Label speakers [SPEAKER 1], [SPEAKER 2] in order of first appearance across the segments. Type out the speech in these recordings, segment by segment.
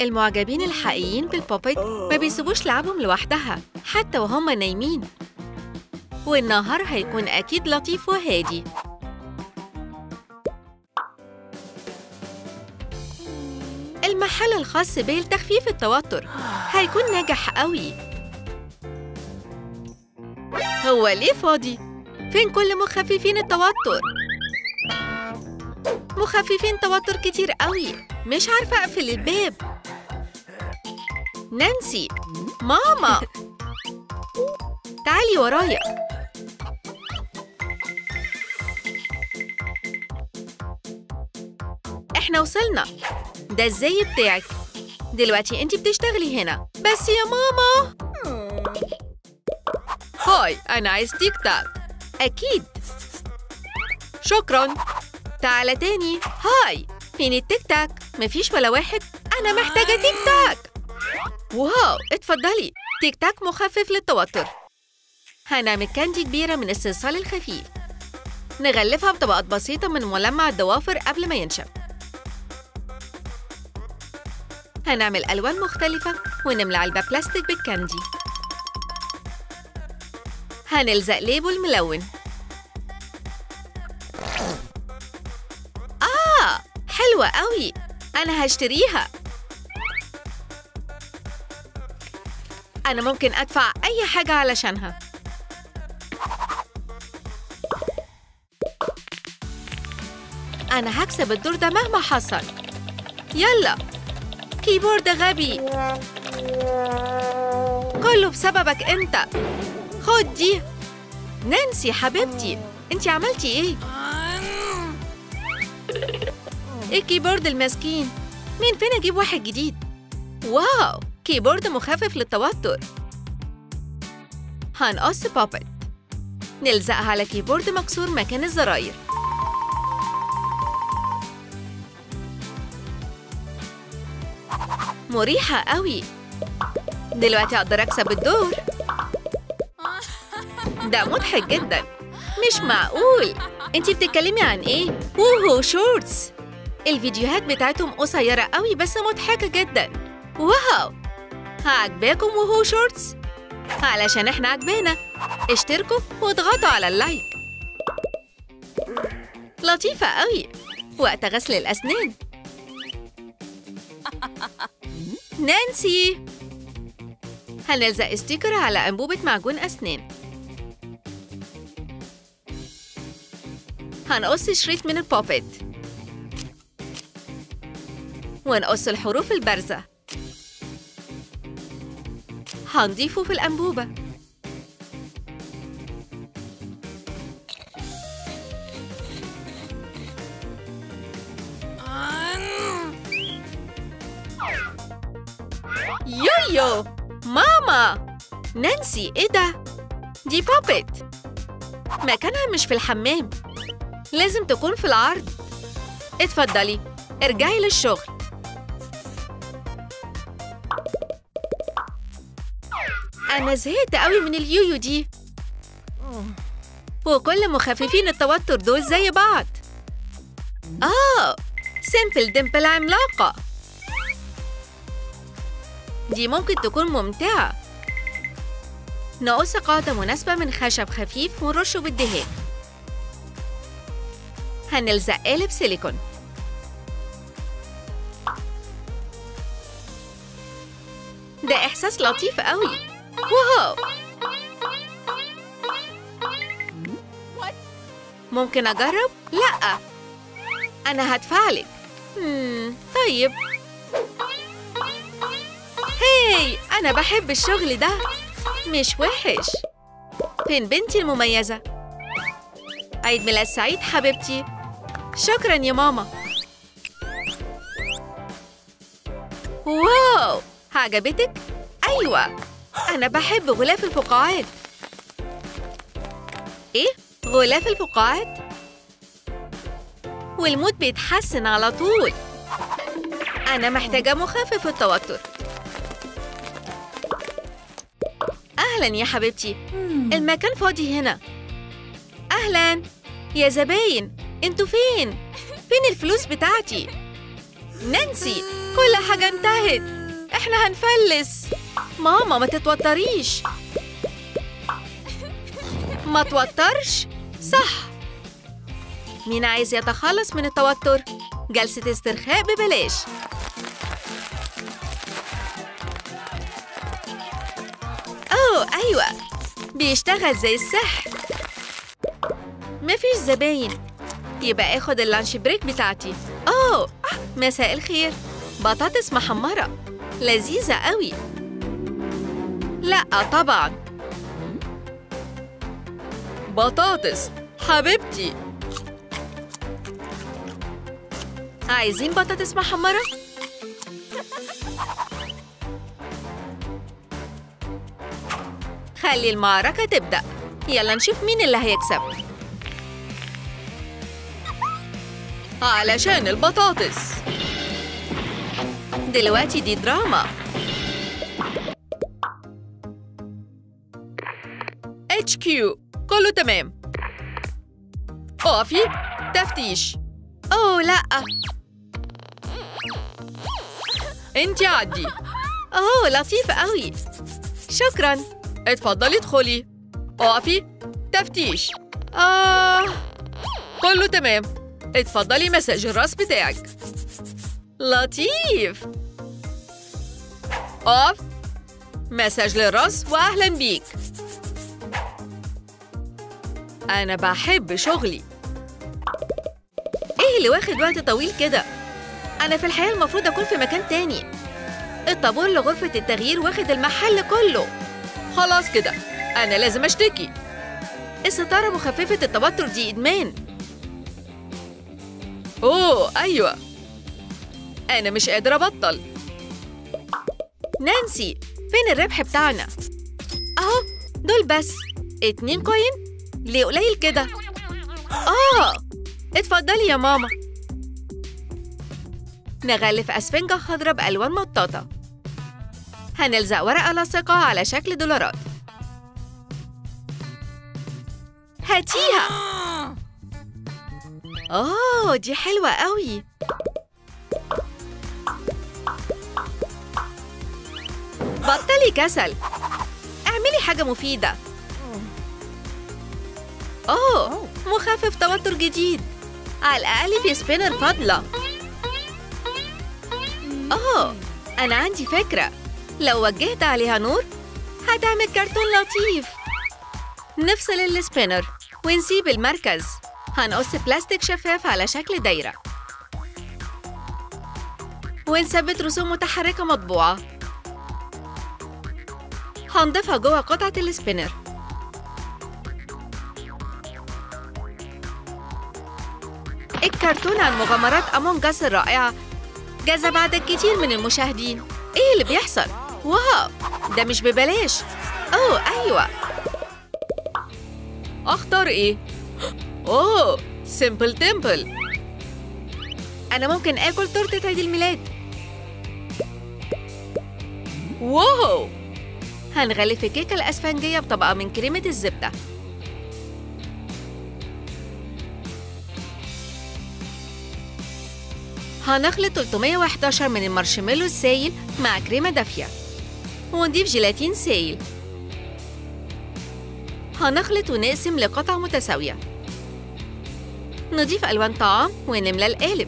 [SPEAKER 1] المعجبين الحقيقيين بالبوبيت ما بيسيبوش لعبهم لوحدها حتى وهم نايمين والنهار هيكون أكيد لطيف وهادي المحل الخاص بي لتخفيف التوتر هيكون ناجح قوي هو ليه فاضي؟ فين كل مخففين التوتر؟ مخففين توتر كتير قوي مش عارفة أقفل الباب نانسي ماما تعالي ورايا احنا وصلنا ده الزي بتاعك دلوقتي انتي بتشتغلي هنا بس يا ماما هاي انا عايز تيك تاك اكيد شكرا تعالى تاني هاي فين التيك تاك مفيش ولا واحد انا محتاجه تيك تاك واو اتفضلي تيك تاك مخفف للتوتر هنعمل كاندي كبيره من الصلصال الخفيف نغلفها بطبقات بسيطه من ملمع الضوافر قبل ما ينشف هنعمل ألوان مختلفة ونملى علبة بلاستيك بالكاندي هنلزق ليبل ملون آه حلوة قوي أنا هشتريها أنا ممكن أدفع أي حاجة علشانها أنا هكسب الدور ده مهما حصل يلا كيبورد غبي كله بسببك انت خد دي نانسي حبيبتي انت عملتي ايه الكيبورد المسكين مين فين اجيب واحد جديد واو كيبورد مخفف للتوتر هنقص بابت نلزقها على كيبورد مكسور مكان الزراير مريحة قوي دلوقتي أقدر أكسب الدور ده مضحك جدا مش معقول انتي بتتكلمي عن ايه؟ ووهو شورتس الفيديوهات بتاعتهم قصيرة قوي بس مضحكة جدا واو عجباكم ووهو شورتس؟ علشان احنا عجبانا اشتركوا واضغطوا على اللايك لطيفة قوي وقت غسل الأسنان نانسي هنلزق ستيكر على أنبوبة معجون أسنان هنقص شريط من البوبيت ونقص الحروف البارزة هنضيفه في الأنبوبة يويو ماما نانسي ايه ده دي بوبيت مكانها مش في الحمام لازم تكون في العرض اتفضلي ارجعي للشغل انا زهقت قوي من اليويو دي وكل مخففين التوتر دول زي بعض اه سيمبل ديمبل عملاقه دي ممكن تكون ممتعة نقص قاعدة مناسبة من خشب خفيف ونرشه بالدهان هنلزق قالب سيليكون ده إحساس لطيف قوي واو ممكن أجرب؟ لأ أنا هدفعلك مم. طيب هاي أنا بحب الشغل ده مش وحش فين بنتي المميزة؟ عيد ميلاد سعيد حبيبتي شكرا يا ماما واو عجبتك؟ أيوة أنا بحب غلاف الفقاعات إيه؟ غلاف الفقاعات؟ والمود بيتحسن على طول أنا محتاجة مخفف التوتر أهلا يا حبيبتي المكان فاضي هنا أهلا يا زباين انتوا فين؟ فين الفلوس بتاعتي؟ نانسي كل حاجة انتهت احنا هنفلس ماما ما تتوتريش ما توترش صح مين عايز يتخلص من التوتر جلسة استرخاء ببلاش اوه ايوه بيشتغل زي السحر مفيش زباين يبقى اخد اللانش بريك بتاعتي اوه مساء الخير بطاطس محمرة لذيذة قوي لا طبعا بطاطس حبيبتي عايزين بطاطس محمرة؟ خلي المعركة تبدأ يلا نشوف مين اللي هيكسب علشان البطاطس دلوقتي دي دراما اتش كيو كله تمام اقفي تفتيش اوه لا انتي عدي اوه لطيف قوي شكرا اتفضلي ادخلي اقفي تفتيش آه كله تمام اتفضلي مساج الراس بتاعك لطيف اقف مساج للراس واهلا بيك انا بحب شغلي ايه اللي واخد وقت طويل كده انا في الحياه المفروض اكون في مكان تاني الطابور لغرفه التغيير واخد المحل كله خلاص كده انا لازم اشتكي الستاره مخففه التوتر دي ادمان اوه ايوه انا مش قادره ابطل نانسي فين الربح بتاعنا اهو دول بس اتنين كوين ليه قليل كده اه اتفضلي يا ماما نغلف أسفنجة خضراء بألوان مطاطة هنلزق ورقة لاصقة على شكل دولارات هاتيها أوه دي حلوة قوي بطلي كسل اعملي حاجة مفيدة أوه مخفف توتر جديد على الأقل في سبينر فاضلة أوه أنا عندي فكرة لو وجهت عليها نور هتعمل كرتون لطيف نفصل السبينر ونسيب المركز هنقص بلاستيك شفاف على شكل دايرة ونثبت رسوم متحركة مطبوعة هنضيفها جوه قطعة السبينر الكرتون عن مغامرات أمونج أس الرائعة جذب عدد كتير من المشاهدين إيه اللي بيحصل؟ واو ده مش ببلاش أوه أيوة أختار إيه؟ أوه سيمبل تمبل أنا ممكن آكل تورتة عيد الميلاد واو هنغلف الكيكة الأسفنجية بطبقة من كريمة الزبدة هنخلط 311 من المارشميلو السايل مع كريمة دافية ونضيف جيلاتين سايل هنخلط ونقسم لقطع متساوية نضيف ألوان طعام ونملى القالب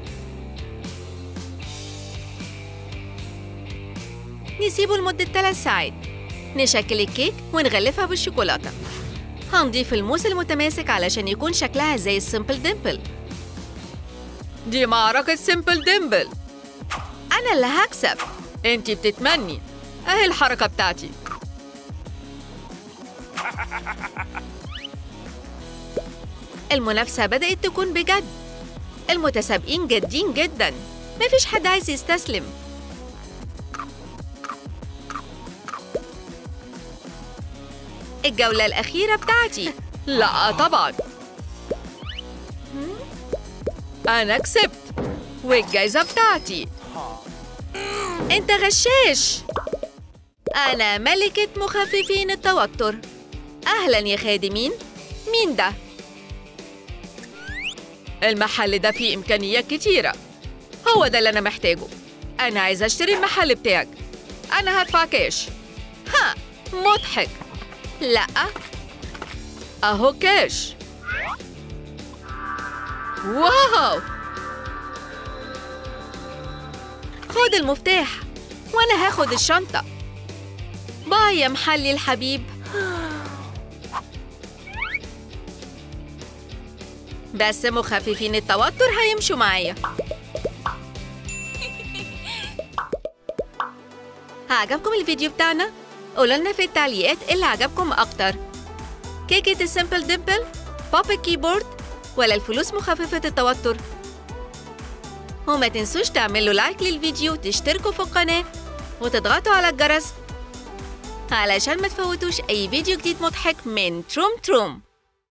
[SPEAKER 1] نسيبه لمدة 3 ساعات نشكل الكيك ونغلفها بالشوكولاتة هنضيف الموس المتماسك علشان يكون شكلها زي السيمبل ديمبل دي معركة سيمبل ديمبل أنا اللي هكسب أنتي بتتمني أهي الحركة بتاعتي المنافسة بدأت تكون بجد المتسابقين جادين جدا مفيش حد عايز يستسلم الجولة الأخيرة بتاعتي لا طبعا أنا كسبت والجايزة بتاعتي أنت غشاش أنا ملكة مخففين التوتر أهلا يا خادمين مين ده؟ المحل ده فيه إمكانيات كتيرة هو ده اللي أنا محتاجه أنا عايزة أشتري المحل بتاعك أنا هدفع كاش ها مضحك لأ أهو كاش واو خد المفتاح وأنا هاخد الشنطة باي يا محلي الحبيب بس مخففين التوتر هيمشوا معايا عجبكم الفيديو بتاعنا؟ قولوا لنا في التعليقات إيه اللي عجبكم أكتر كيكة السيمبل ديمبل بوب كيبورد ولا الفلوس مخففة التوتر وما تنسوش تعملوا لايك للفيديو وتشتركوا في القناة وتضغطوا على الجرس علشان ما تفوتوش أي فيديو جديد مضحك من تروم تروم